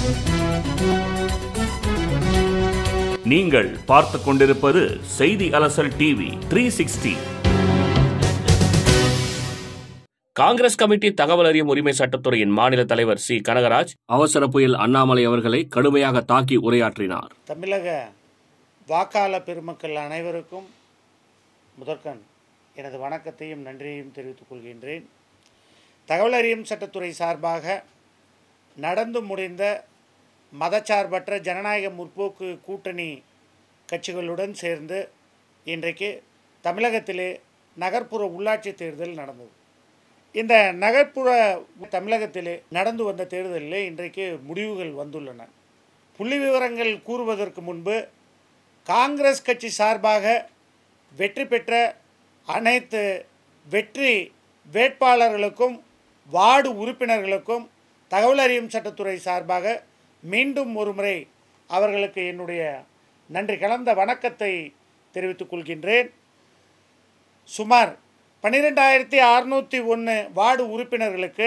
நீங்கள் பார்த்து கொண்டிருப்பது செய்தி அலசல் TV three sixty Congress committee தகவல் அறியும் உரிமை சட்டத்துறையின் மாநில தலைவர் சி கனகராஜ் அவசர புயல் அண்ணாமலை அவர்களை கடுமையாக தாக்கி உரையாற்றினார் தமிழக வாக்காள பெருமக்கள் அனைவருக்கும் முதற்கண் எனது வணக்கத்தையும் நன்றியையும் தெரிவித்துக் கொள்கின்றேன் தகவல் அறியும் சட்டத்துறை சார்பாக நடந்து முடிந்த மதச்சார்பற்ற ஜனநாயக முற்போக்கு கூட்டணி கட்சிகளுடன் சேர்ந்து இன்றைக்கு தமிழகத்திலே நகர்ப்புற உள்ளாட்சி தேர்தல் நடந்தது இந்த நகர்ப்புற தமிழகத்திலே நடந்து வந்த தேர்தலில் இன்றைக்கு முடிவுகள் வந்துள்ளன புள்ளி விவரங்கள் கூறுவதற்கு முன்பு காங்கிரஸ் கட்சி சார்பாக வெற்றி பெற்ற அனைத்து வெற்றி வேட்பாளர்களுக்கும் வார்டு உறுப்பினர்களுக்கும் தகவல் அறியும் சட்டத்துறை சார்பாக மீண்டும் ஒருமுறை அவர்களுக்கு என்னுடைய நன்றி கலந்த வணக்கத்தை தெரிவித்துக் கொள்கின்றேன் சுமார் பன்னிரெண்டாயிரத்தி அறுநூற்றி ஒன்று வார்டு உறுப்பினர்களுக்கு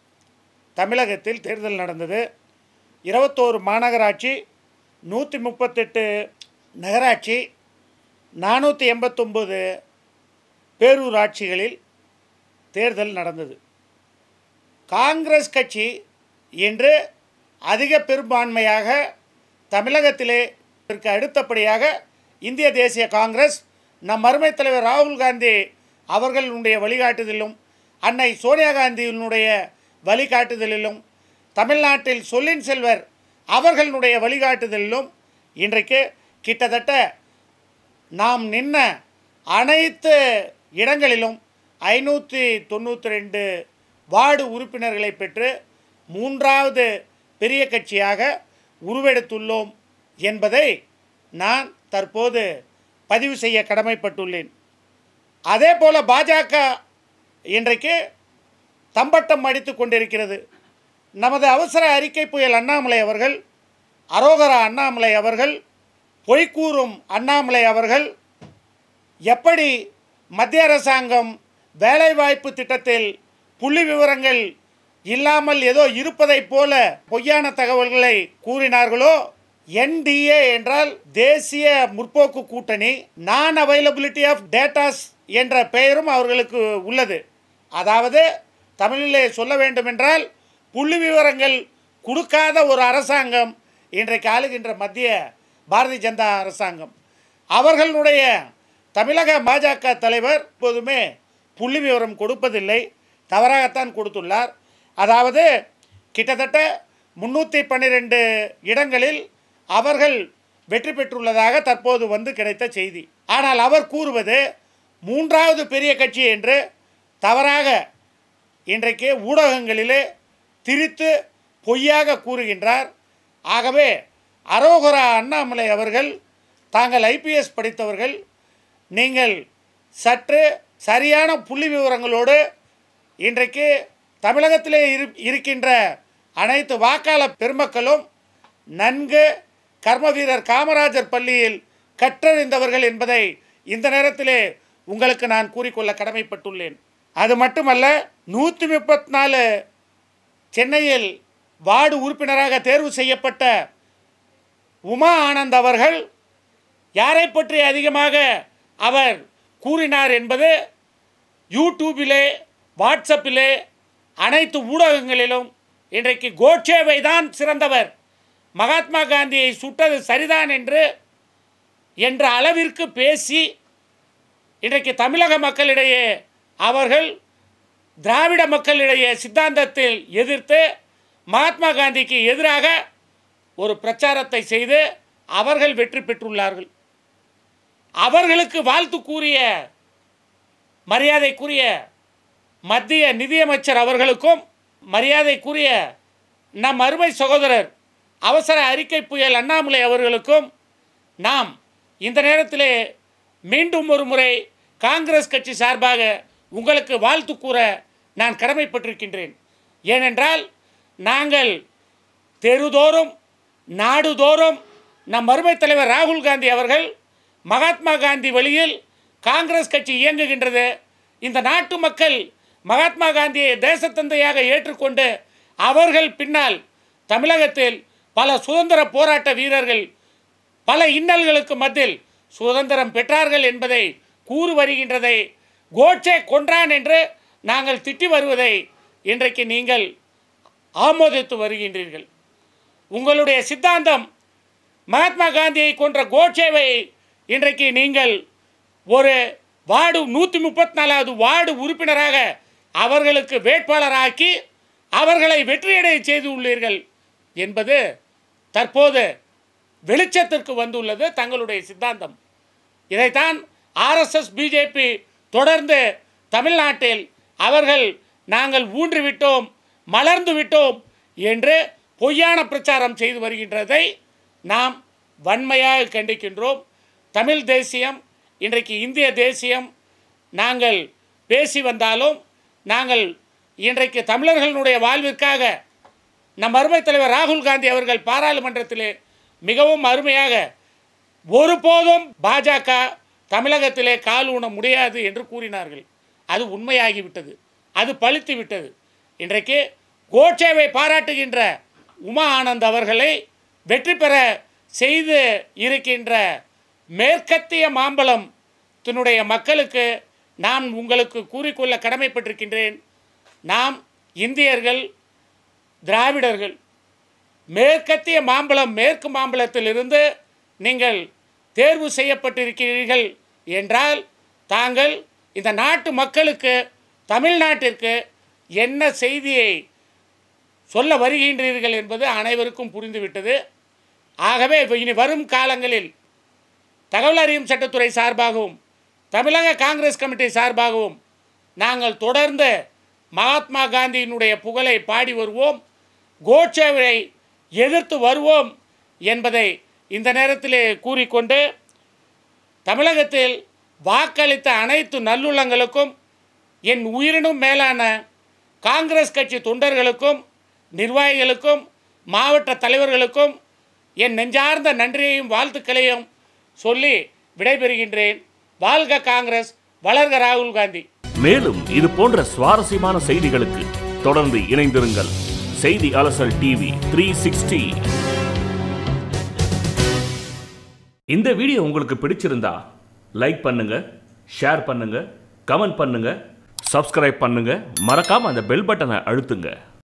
தமிழகத்தில் தேர்தல் நடந்தது இருபத்தோரு மாநகராட்சி நூற்றி முப்பத்தெட்டு நகராட்சி நானூற்றி எண்பத்தொம்போது பேரூராட்சிகளில் தேர்தல் நடந்தது காங்கிரஸ் கட்சி இன்று அதிக பெரும்பான்மையாக தமிழகத்திலே இதற்கு அடுத்தபடியாக இந்திய தேசிய காங்கிரஸ் நம் அருமை தலைவர் ராகுல் காந்தி அவர்களுடைய வழிகாட்டுதலிலும் அன்னை சோனியா காந்தியினுடைய வழிகாட்டுதலிலும் தமிழ்நாட்டில் சொல்லின் செல்வர் அவர்களுடைய வழிகாட்டுதலிலும் இன்றைக்கு கிட்டத்தட்ட நாம் நின்ன அனைத்து இடங்களிலும் ஐநூற்றி தொண்ணூற்றி ரெண்டு வார்டு உறுப்பினர்களை பெற்று மூன்றாவது பெரிய கட்சியாக உருவெடுத்துள்ளோம் என்பதை நான் தற்போது பதிவு செய்ய கடமைப்பட்டுள்ளேன் அதே போல் பாஜக இன்றைக்கு தம்பட்டம் அடித்து கொண்டிருக்கிறது நமது அவசர அறிக்கை புயல் அண்ணாமலை அவர்கள் அரோகரா அண்ணாமலை அவர்கள் பொய்க்கூறும் அண்ணாமலை அவர்கள் எப்படி மத்திய அரசாங்கம் வேலைவாய்ப்பு திட்டத்தில் புள்ளி விவரங்கள் இல்லாமல் ஏதோ இருப்பதைப் போல பொய்யான தகவல்களை கூறினார்களோ என்டிஏ என்றால் தேசிய முற்போக்கு கூட்டணி நான் அவைலபிலிட்டி ஆஃப் டேட்டாஸ் என்ற பெயரும் அவர்களுக்கு உள்ளது அதாவது தமிழிலே சொல்ல வேண்டுமென்றால் புள்ளி விவரங்கள் கொடுக்காத ஒரு அரசாங்கம் இன்றைக்கு ஆளுகின்ற மத்திய பாரதிய ஜனதா அரசாங்கம் அவர்களுடைய தமிழக பாஜக தலைவர் எப்போதுமே புள்ளி விவரம் கொடுப்பதில்லை தவறாகத்தான் கொடுத்துள்ளார் அதாவது கிட்டத்தட்ட முன்னூற்றி பன்னிரெண்டு இடங்களில் அவர்கள் வெற்றி பெற்றுள்ளதாக தற்போது வந்து கிடைத்த செய்தி ஆனால் அவர் கூறுவது மூன்றாவது பெரிய கட்சி என்று தவறாக இன்றைக்கு ஊடகங்களிலே திரித்து பொய்யாக கூறுகின்றார் ஆகவே அரோகரா அண்ணாமலை அவர்கள் தாங்கள் ஐபிஎஸ் படித்தவர்கள் நீங்கள் சற்று சரியான புள்ளி விவரங்களோடு இன்றைக்கு தமிழகத்திலே இரு இருக்கின்ற அனைத்து வாக்காளர் பெருமக்களும் நன்கு கர்ம வீரர் காமராஜர் பள்ளியில் கற்றறிந்தவர்கள் என்பதை இந்த நேரத்திலே உங்களுக்கு நான் கூறிக்கொள்ள கடமைப்பட்டுள்ளேன் அது மட்டுமல்ல நூற்றி முப்பத்தி நாலு சென்னையில் வார்டு உறுப்பினராக தேர்வு செய்யப்பட்ட உமா ஆனந்த் அவர்கள் யாரை பற்றி அதிகமாக அவர் கூறினார் என்பது யூடியூபிலே வாட்ஸ்அப்பிலே அனைத்து ஊடகங்களிலும் இன்றைக்கு கோட்சேவை தான் சிறந்தவர் மகாத்மா காந்தியை சுட்டது சரிதான் என்று என்ற அளவிற்கு பேசி இன்றைக்கு தமிழக மக்களிடையே அவர்கள் திராவிட மக்களிடையே சித்தாந்தத்தில் எதிர்த்து மகாத்மா காந்திக்கு எதிராக ஒரு பிரச்சாரத்தை செய்து அவர்கள் வெற்றி பெற்றுள்ளார்கள் அவர்களுக்கு வாழ்த்து கூறிய மரியாதைக்குரிய மத்திய நிதியமைச்சர் அவர்களுக்கும் மரியாதைக்குரிய நம் அருமை சகோதரர் அவசர அறிக்கை புயல் அண்ணாமலை அவர்களுக்கும் நாம் இந்த நேரத்திலே மீண்டும் ஒரு முறை காங்கிரஸ் கட்சி சார்பாக உங்களுக்கு வாழ்த்து கூற நான் கடமைப்பட்டிருக்கின்றேன் ஏனென்றால் நாங்கள் தெருதோறும் நாடுதோறும் நம் அருமை தலைவர் ராகுல் காந்தி அவர்கள் மகாத்மா காந்தி வழியில் காங்கிரஸ் கட்சி இயங்குகின்றது இந்த நாட்டு மக்கள் மகாத்மா காந்தியை தேசத்தந்தையாக ஏற்றுக்கொண்டு அவர்கள் பின்னால் தமிழகத்தில் பல சுதந்திர போராட்ட வீரர்கள் பல இன்னல்களுக்கு மத்தியில் சுதந்திரம் பெற்றார்கள் என்பதை கூறு வருகின்றதை கோட்சே கொன்றான் என்று நாங்கள் திட்டி வருவதை இன்றைக்கு நீங்கள் ஆமோதித்து வருகின்றீர்கள் உங்களுடைய சித்தாந்தம் மகாத்மா காந்தியை கொன்ற கோட்சேவை இன்றைக்கு நீங்கள் ஒரு வார்டு நூற்றி முப்பத்தி நாலாவது வார்டு உறுப்பினராக அவர்களுக்கு வேட்பாளராக்கி அவர்களை வெற்றியடைய செய்து உள்ளீர்கள் என்பது தற்போது வெளிச்சத்திற்கு வந்துள்ளது தங்களுடைய சித்தாந்தம் இதைத்தான் ஆர்எஸ்எஸ் பிஜேபி தொடர்ந்து தமிழ்நாட்டில் அவர்கள் நாங்கள் ஊன்றி விட்டோம் மலர்ந்து விட்டோம் என்று பொய்யான பிரச்சாரம் செய்து வருகின்றதை நாம் வன்மையாக கண்டிக்கின்றோம் தமிழ் தேசியம் இன்றைக்கு இந்திய தேசியம் நாங்கள் பேசி வந்தாலும் நாங்கள் இன்றைக்கு தமிழர்களுடைய வாழ்விற்காக நம் அருமை தலைவர் ராகுல் காந்தி அவர்கள் பாராளுமன்றத்திலே மிகவும் அருமையாக ஒருபோதும் பாஜக தமிழகத்திலே கால் ஊன முடியாது என்று கூறினார்கள் அது உண்மையாகிவிட்டது அது பழித்து விட்டது இன்றைக்கு கோட்சேவை பாராட்டுகின்ற உமா ஆனந்த் அவர்களை வெற்றி பெற செய்து இருக்கின்ற மேற்கத்திய மாம்பழம் தன்னுடைய மக்களுக்கு நான் உங்களுக்கு கூறிக்கொள்ள கடமைப்பட்டிருக்கின்றேன் நாம் இந்தியர்கள் திராவிடர்கள் மேற்கத்திய மாம்பழம் மேற்கு மாம்பழத்திலிருந்து நீங்கள் தேர்வு செய்யப்பட்டிருக்கிறீர்கள் என்றால் தாங்கள் இந்த நாட்டு மக்களுக்கு தமிழ்நாட்டிற்கு என்ன செய்தியை சொல்ல வருகின்றீர்கள் என்பது அனைவருக்கும் புரிந்துவிட்டது ஆகவே இனி வரும் காலங்களில் தகவல் அறியும் சட்டத்துறை சார்பாகவும் தமிழக காங்கிரஸ் கமிட்டி சார்பாகவும் நாங்கள் தொடர்ந்து மகாத்மா காந்தியினுடைய புகழை பாடி வருவோம் கோட்சேவை எதிர்த்து வருவோம் என்பதை இந்த நேரத்திலே கூறிக்கொண்டு தமிழகத்தில் வாக்களித்த அனைத்து நல்லுள்ளங்களுக்கும் என் உயிரினும் மேலான காங்கிரஸ் கட்சி தொண்டர்களுக்கும் நிர்வாகிகளுக்கும் மாவட்ட தலைவர்களுக்கும் என் நெஞ்சார்ந்த நன்றியையும் வாழ்த்துக்களையும் சொல்லி விடைபெறுகின்றேன் வாழ்க காங்கிரஸ் வளர்க ராகுல் காந்தி மேலும் இது போன்ற சுவாரஸ்யமான செய்திகளுக்கு தொடர்ந்து இணைந்திருங்கள் செய்தி அலசல் டிவி த்ரீ சிக்ஸ்டி இந்த வீடியோ உங்களுக்கு பிடிச்சிருந்தா லைக் பண்ணுங்க ஷேர் பண்ணுங்க கமெண்ட் பண்ணுங்க சப்ஸ்கிரைப் பண்ணுங்க மறக்காம அந்த பெல் பட்டனை அழுத்துங்க